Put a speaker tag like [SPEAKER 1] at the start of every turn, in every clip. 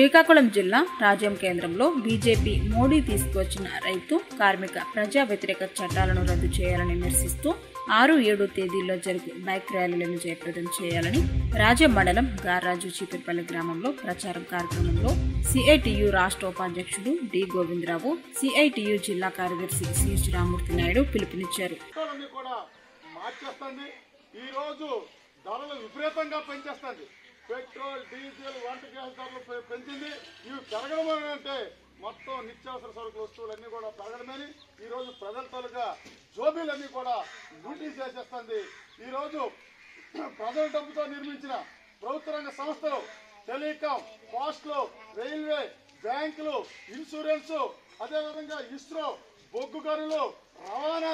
[SPEAKER 1] శ్రీకాకుళం జిల్లా రాజ్యం కేంద్రంలో బీజేపీ మోడీ తీసుకువచ్చిన రైతు కార్మిక ప్రజా వ్యతిరేక చట్టాలను రద్దు చేయాలని నిరసిస్తూ ఆరు ఏడు తేదీల్లో జరుగు బైక్ ర్యాలీలను జయప్రదం చేయాలని రాజ్యం మండలం గార్రాజు చీపురుపల్లి గ్రామంలో ప్రచారం కార్యక్రమంలో సిఐటియు రాష్ట్ర ఉపాధ్యక్షుడు డి గోవిందరావు సిఐటియు జిల్లా కార్యదర్శి సి శ్రీరామూర్తి నాయుడు పిలుపునిచ్చారు
[SPEAKER 2] పెట్రోల్ని కూడా మార్చేస్తుంది ఈ రోజు ధరలు విపరీతంగా పెంచేస్తుంది పెట్రోల్ డీజిల్ వంట గ్యాస్ ధరలు పె- పెంచింది ఇవి పెరగడం అంటే మొత్తం నిత్యావసర సరుకుల వస్తువులన్నీ కూడా పెరగడమని ఈ రోజు ప్రజల తాలూకా జోబీలన్నీ కూడా లూటీ చేసేస్తుంది ఈ రోజు ప్రజల డబ్బుతో నిర్మించిన ప్రభుత్వ రంగ సంస్థలు టెలికాం పోస్టులు రైల్వే బ్యాంకులు ఇన్సూరెన్స్ అదేవిధంగా ఇస్రో బొగ్గు గనులు రవాణా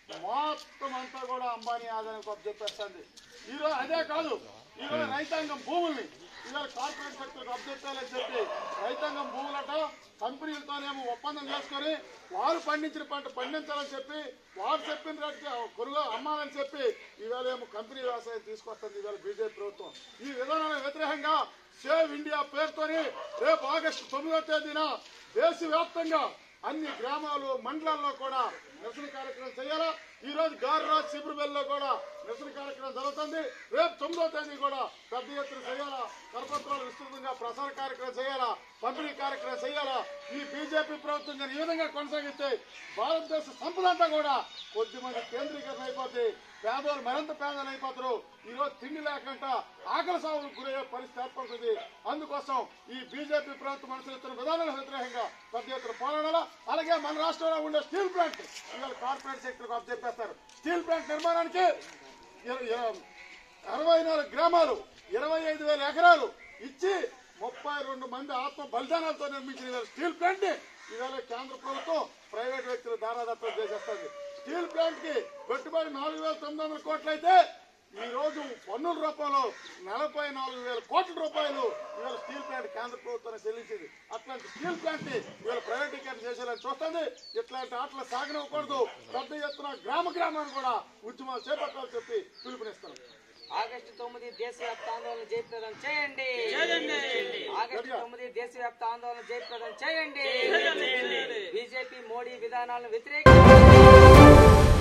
[SPEAKER 2] మొత్తం అంతా కూడా అంబానీ ఆదాయానికి చెప్పేస్తుంది ఈరోజు అదే కాదు ఈరోజు రైతాంగం భూముల్ని ఇవాళ కార్పొరేట్ సెక్టర్ అబ్జెక్టాలని చెప్పి రైతాంగం భూములట కంపెనీలతోనేమో ఒప్పందం చేసుకొని వారు పండించిన పంట పండించాలని చెప్పి వారు చెప్పిన రేటుకి కొనుగో అమ్మాలని చెప్పి ఈవేళ ఏమో కంపెనీ వ్యవసాయం తీసుకొస్తుంది ఈవేళ బీజేపీ ప్రభుత్వం ఈ విధానానికి వ్యతిరేకంగా సేవ్ ఇండియా పేరుతోని రేపు ఆగస్టు తొమ్మిదో తేదీన దేశవ్యాప్తంగా అన్ని గ్రామాలు మండలాల్లో కూడా నిరసన కార్యక్రమం చేయాలా ఈ రోజు గార్రాజ్ శిబిరబెల్లో కూడా నిరసన కార్యక్రమం జరుగుతుంది రేపు తొమ్మిదో తేదీ కూడా పెద్ద ఎత్తున చేయాలా కరపత్రాలు విస్తృతంగా ప్రసార కార్యక్రమం చేయాలా పంపిణీ కార్యక్రమం చేయాలా ఈ బీజేపీ ప్రభుత్వం కానీ ఈ విధంగా కొనసాగిస్తే భారతదేశ సంపదంతా కూడా కొద్దిమంది కేంద్రీకరణ అయిపోతే పేదవాళ్ళు మరింత పేదలు అయిపోతారు ఈ రోజు తిండి లేకుండా ఆకలి సాగులకు గురయ్యే పరిస్థితి ఏర్పడుతుంది అందుకోసం ఈ బీజేపీ ప్రభుత్వం అనుసరిస్తున్న విధానాలకు వ్యతిరేకంగా పెద్ద ఎత్తున పోరాడాలా అలాగే మన రాష్ట్రంలో ఉండే స్టీల్ ప్లాంట్ ఇవాళ కార్పొరేట్ సెక్టర్ అప్ చెప్పేస్తారు స్టీల్ ప్లాంట్ నిర్మాణానికి ఇర- ఇర- అరవై నాలుగు గ్రామాలు ఇరవై ఐదు వేల ఎకరాలు ఇచ్చి ముప్పై రెండు మంది ఆత్మ బలిదానాలతో నిర్మించిన ఇవాళ స్టీల్ ప్లాంట్ ని ఇవాళ కేంద్ర ప్రభుత్వం ప్రైవేట్ వ్యక్తులు దారాదత్తం చేసేస్తుంది స్టీల్ ప్లాంట్ కి పెట్టుబడి నాలుగు వేల తొమ్మిది వందల కోట్లు అయితే ఈ రోజు పన్నుల రూపంలో నలభై నాలుగు వేల కోట్ల రూపాయలు ఇవాళ స్టీల్ ప్లాంట్ కేంద్ర ప్రభుత్వానికి చెల్లించింది అట్లాంటి స్టీల్ ప్లాంట్ ని ఇవాళ ప్రైవేటీకరణ చేసేలా చూస్తుంది ఇట్లాంటి ఆటలు సాగనివ్వకూడదు పెద్ద ఎత్తున గ్రామ గ్రామాన్ని కూడా ఉద్యమాలు చేపట్టాలని చెప్పి పిలుపునిస్తున్నాం
[SPEAKER 3] ఆగస్టు తొమ్మిది దేశవ్యాప్త ఆందోళన జయప్రదం చేయండి ఆగస్టు తొమ్మిది దేశవ్యాప్త ఆందోళన జయప్రదం చేయండి బీజేపీ మోడీ విధానాలను వ్యతిరేక